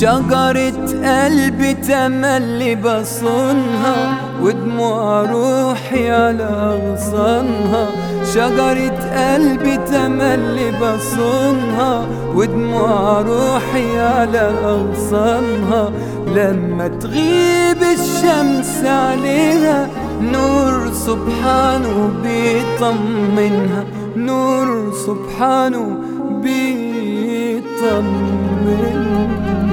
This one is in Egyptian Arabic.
شجرة قلبي تملي بصونها ودموع روحي على أغصانها شجرة قلبي تملي بصونها ودموع روحي على أغصانها لما تغيب الشمس عليها نور سبحانه بيطمنها نور سبحانه بيطمنها